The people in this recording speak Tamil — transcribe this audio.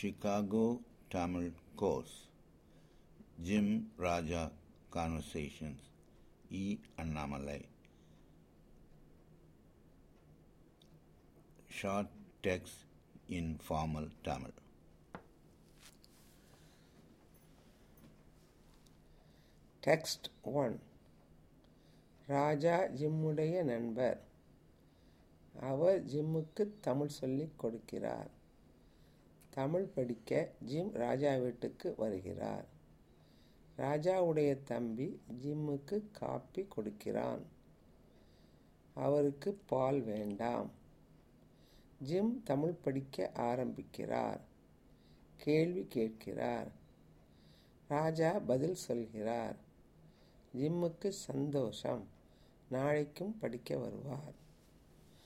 Chicago Tamil Course Jim Raja Conversations E. Annamalai Short text in formal Tamil text one Raja ஜிம்முடைய நண்பர் அவர் ஜிம்முக்கு தமிழ் சொல்லிக் கொடுக்கிறார் தமிழ் படிக்க ஜிம் ராஜா வீட்டுக்கு வருகிறார் ராஜாவுடைய தம்பி ஜிம்முக்கு காப்பி கொடுக்கிறான் அவருக்கு பால் வேண்டாம் ஜிம் தமிழ் படிக்க ஆரம்பிக்கிறார் கேள்வி கேட்கிறார் ராஜா பதில் சொல்கிறார் ஜிம்முக்கு சந்தோஷம் நாளைக்கும் படிக்க வருவார்